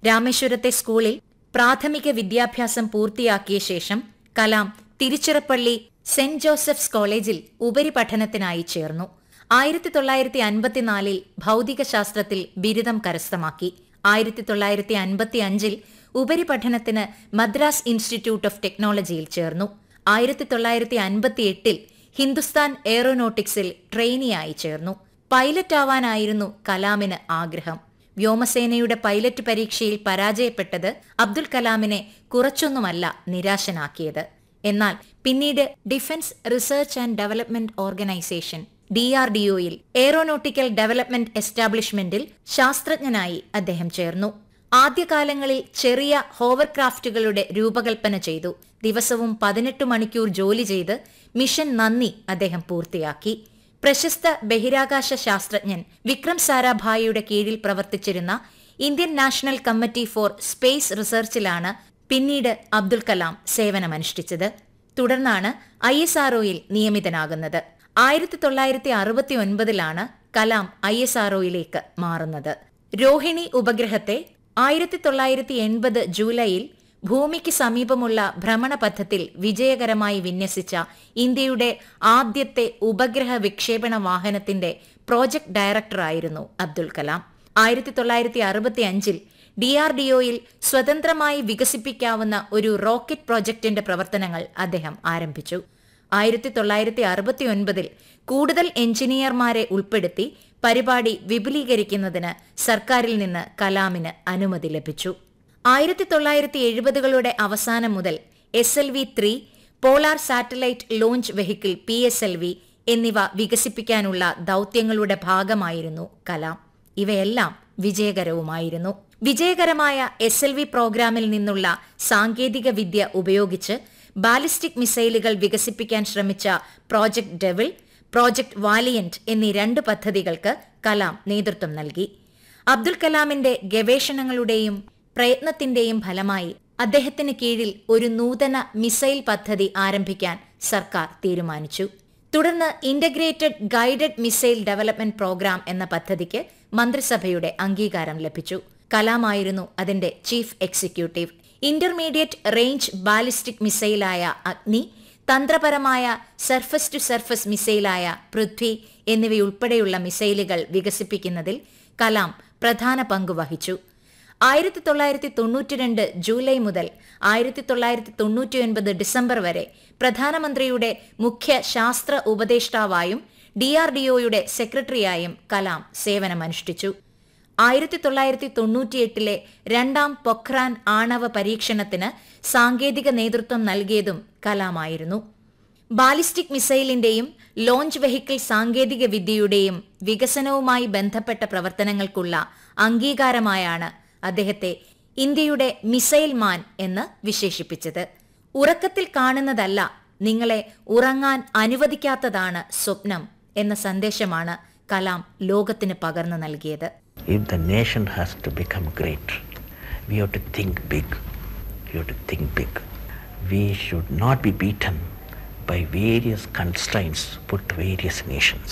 രാമേശ്വരത്തെ സ്കൂളിൽ പ്രാഥമിക വിദ്യാഭ്യാസം പൂർത്തിയാക്കിയ ശേഷം കലാം തിരുച്ചിറപ്പള്ളി സെന്റ് ജോസഫ്സ് കോളേജിൽ ഉപരിപഠനത്തിനായി ചേർന്നു ആയിരത്തി തൊള്ളായിരത്തി അൻപത്തിനാലിൽ ഭൗതികശാസ്ത്രത്തിൽ ബിരുദം കരസ്ഥമാക്കി ആയിരത്തി തൊള്ളായിരത്തി അൻപത്തി അഞ്ചിൽ ഉപരിപഠനത്തിന് മദ്രാസ് ഇൻസ്റ്റിറ്റ്യൂട്ട് ഓഫ് ടെക്നോളജിയിൽ ചേർന്നു ആയിരത്തി തൊള്ളായിരത്തി അൻപത്തി എട്ടിൽ ഹിന്ദുസ്ഥാൻ എയറോനോട്ടിക്സിൽ ട്രെയിനിയായി ചേർന്നു പൈലറ്റ് ആവാനായിരുന്നു കലാമിന് ആഗ്രഹം വ്യോമസേനയുടെ പൈലറ്റ് പരീക്ഷയിൽ പരാജയപ്പെട്ടത് അബ്ദുൽ കലാമിനെ കുറച്ചൊന്നുമല്ല നിരാശനാക്കിയത് എന്നാൽ പിന്നീട് defence research and development organisation D R D ഒയിൽ എയറോനോട്ടിക്കൽ ഡെവലപ്മെന്റ് എസ്റ്റാബ്ലിഷ്മെന്റിൽ ശാസ്ത്രജ്ഞനായി അദ്ദേഹം ചേർന്നു ആദ്യകാലങ്ങളിൽ ചെറിയ ഹോവർക്രാഫ്റ്റുകളുടെ രൂപകൽപ്പന ചെയ്തു ദിവസവും പതിനെട്ട് മണിക്കൂർ ജോലി ചെയ്ത് മിഷൻ നന്ദി അദ്ദേഹം പൂർത്തിയാക്കി പ്രശസ്ത ബഹിരാകാശ ശാസ്ത്രജ്ഞൻ വിക്രം സാരാഭായിയുടെ കീഴിൽ പ്രവർത്തിച്ചിരുന്ന Indian national committee for space റിസർച്ചിലാണ് പിന്നീട് അബ്ദുൽ കലാം സേവനമനുഷ്ഠിച്ചത് തുടർന്നാണ് ഐ എസ് ആർഒയിൽ നിയമിതനാകുന്നത് ആയിരത്തി തൊള്ളായിരത്തി അറുപത്തി ഒൻപതിലാണ് കലാം ഐ എസ് ആർഒയിലേക്ക് മാറുന്നത് രോഹിണി ഉപഗ്രഹത്തെ ആയിരത്തി തൊള്ളായിരത്തി എൺപത് ജൂലൈയിൽ ഭൂമിക്ക് സമീപമുള്ള ഭ്രമണപഥത്തിൽ വിജയകരമായി വിന്യസിച്ച ഇന്ത്യയുടെ ആദ്യത്തെ ഉപഗ്രഹ വിക്ഷേപണ വാഹനത്തിന്റെ പ്രോജക്ട് ഡയറക്ടറായിരുന്നു അബ്ദുൽ കലാം ആയിരത്തി തൊള്ളായിരത്തി അറുപത്തി അഞ്ചിൽ ഡി ആർ ഡി ഒയിൽ സ്വതന്ത്രമായി വികസിപ്പിക്കാവുന്ന ഒരു റോക്കറ്റ് പ്രോജക്ടിന്റെ പ്രവർത്തനങ്ങൾ അദ്ദേഹം ആരംഭിച്ചു ആയിരത്തി തൊള്ളായിരത്തി അറുപത്തി ഒൻപതിൽ കൂടുതൽ എഞ്ചിനീയർമാരെ ഉൾപ്പെടുത്തി പരിപാടി വിപുലീകരിക്കുന്നതിന് സർക്കാരിൽ നിന്ന് കലാമിന് അനുമതി ലഭിച്ചു ആയിരത്തി തൊള്ളായിരത്തി എഴുപതുകളുടെ അവസാനം മുതൽ S L V three polar satellite launch vehicle P S L V എന്നിവ വികസിപ്പിക്കാനുള്ള ദൌത്യങ്ങളുടെ ഭാഗമായിരുന്നു കലാം ഇവയെല്ലാം വിജയകരവുമായിരുന്നു വിജയകരമായ എസ് എൽ വി പ്രോഗ്രാമിൽ നിന്നുള്ള സാങ്കേതിക വിദ്യ ഉപയോഗിച്ച് ബാലിസ്റ്റിക് മിസൈലുകൾ വികസിപ്പിക്കാൻ ശ്രമിച്ച പ്രോജക്ട് ഡെവിൾ പ്രോജക്ട് വാലിയന്റ് എന്നീ രണ്ട് പദ്ധതികൾക്ക് കലാം നേതൃത്വം നൽകി അബ്ദുൽ കലാമിന്റെ ഗവേഷണങ്ങളുടെയും പ്രയത്നത്തിന്റെയും ഫലമായി അദ്ദേഹത്തിന് കീഴിൽ ഒരു നൂതന മിസൈൽ പദ്ധതി ആരംഭിക്കാൻ സർക്കാർ തീരുമാനിച്ചു തുടർന്ന് integrated guided missile development programme എന്ന പദ്ധതിക്ക് മന്ത്രിസഭയുടെ അംഗീകാരം ലഭിച്ചു കലാമായിരുന്നു അതിന്റെ chief executive intermediate range ballistic മിസൈലായ അഗ്നി തന്ത്രപരമായ സർഫസ് ടു സർഫസ് മിസൈലായ പൃഥ്വി എന്നിവയുൾപ്പെടെയുള്ള മിസൈലുകൾ വികസിപ്പിക്കുന്നതിൽ കലാം പ്രധാന പങ്ക് വഹിച്ചു ആയിരത്തി തൊള്ളായിരത്തി തൊണ്ണൂറ്റിരണ്ട് ജൂലൈ മുതൽ ആയിരത്തി തൊള്ളായിരത്തി തൊണ്ണൂറ്റിയൊൻപത് ഡിസംബർ വരെ പ്രധാനമന്ത്രിയുടെ മുഖ്യ ശാസ്ത്ര ഉപദേഷ്ടാവായും ഡി ആർ ഡി ഒയുടെ സെക്രട്ടറിയായും കലാം സേവനമനുഷ്ഠിച്ചു ആയിരത്തി തൊള്ളായിരത്തി തൊണ്ണൂറ്റിയെട്ടിലെ രണ്ടാം പൊഖ്രാൻ ആണവ പരീക്ഷണത്തിന് സാങ്കേതിക നേതൃത്വം നൽകിയതും കലാമായിരുന്നു ബാലിസ്റ്റിക് മിസൈലിന്റെയും ലോഞ്ച് വെഹിക്കിൾ സാങ്കേതിക വിദ്യയുടെയും വികസനവുമായി ബന്ധപ്പെട്ട പ്രവർത്തനങ്ങൾക്കുള്ള അംഗീകാരമായാണ് അദ്ദേഹത്തെ ഇന്ത്യയുടെ മിസൈൽ മാൻ എന്ന് വിശേഷിപ്പിച്ചത് ഉറക്കത്തിൽ കാണുന്നതല്ല നിങ്ങളെ ഉറങ്ങാൻ അനുവദിക്കാത്തതാണ് സ്വപ്നം എന്ന സന്ദേശമാണ് കലാം ലോകത്തിന് പകർന്നു നൽകിയത് If the nation has to become great, we have to think big. We have to think big. We should not be beaten by various constraints put to various nations.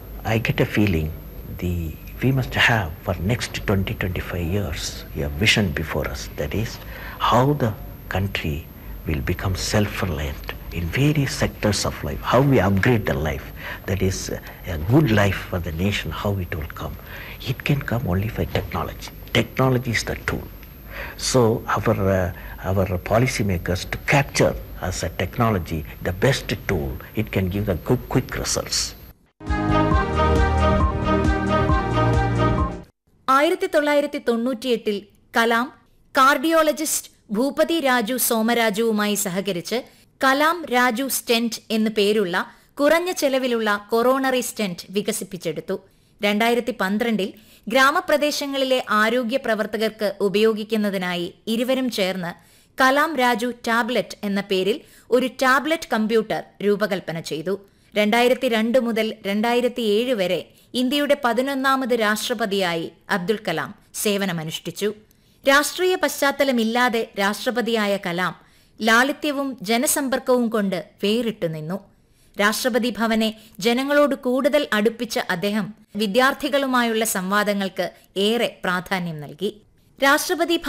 I get a feeling the we must have for next 20 25 years a vision before us that is how the country will become self-reliant in various sectors of life how we upgrade the life that is uh, a good life for the nation how it will come it can come only by technology technology is the tool so our uh, our policymakers to capture as a technology the best tool it can give the quick, quick results ആയിരത്തി തൊള്ളായിരത്തി തൊണ്ണൂറ്റിയെട്ടിൽ Kalam cardiologist Bhupathi Raju സോമരാജുവുമായി സഹകരിച്ച് Kalam Raju stent എന്നു പേരുള്ള കുറഞ്ഞ ചെലവിലുള്ള coronary stent വികസിപ്പിച്ചെടുത്തു രണ്ടായിരത്തി പന്ത്രണ്ടിൽ ഗ്രാമപ്രദേശങ്ങളിലെ ആരോഗ്യ പ്രവർത്തകർക്ക് ഉപയോഗിക്കുന്നതിനായി ഇരുവരും ചേർന്ന് കലാം രാജു ടാബ്ലറ്റ് എന്ന പേരിൽ ഒരു ടാബ്ലറ്റ് കമ്പ്യൂട്ടർ രൂപകൽപ്പന ചെയ്തു രണ്ടായിരത്തി രണ്ട് മുതൽ രണ്ടായിരത്തി ഏഴ് വരെ ഇന്ത്യയുടെ പതിനൊന്നാമത് രാഷ്ട്രപതിയായി അബ്ദുൽ കലാം സേവനമനുഷ്ഠിച്ചു രാഷ്ട്രീയ പശ്ചാത്തലമില്ലാതെ രാഷ്ട്രപതിയായ കലാം ലാളിത്യവും ജനസമ്പർക്കവും കൊണ്ട് വേറിട്ടു നിന്നു രാഷ്ട്രപതി ഭവനെ ജനങ്ങളോട് കൂടുതൽ അടുപ്പിച്ച അദ്ദേഹം വിദ്യാർത്ഥികളുമായുള്ള സംവാദങ്ങൾക്ക് ഏറെ പ്രാധാന്യം നൽകി രാഷ്ട്രപതി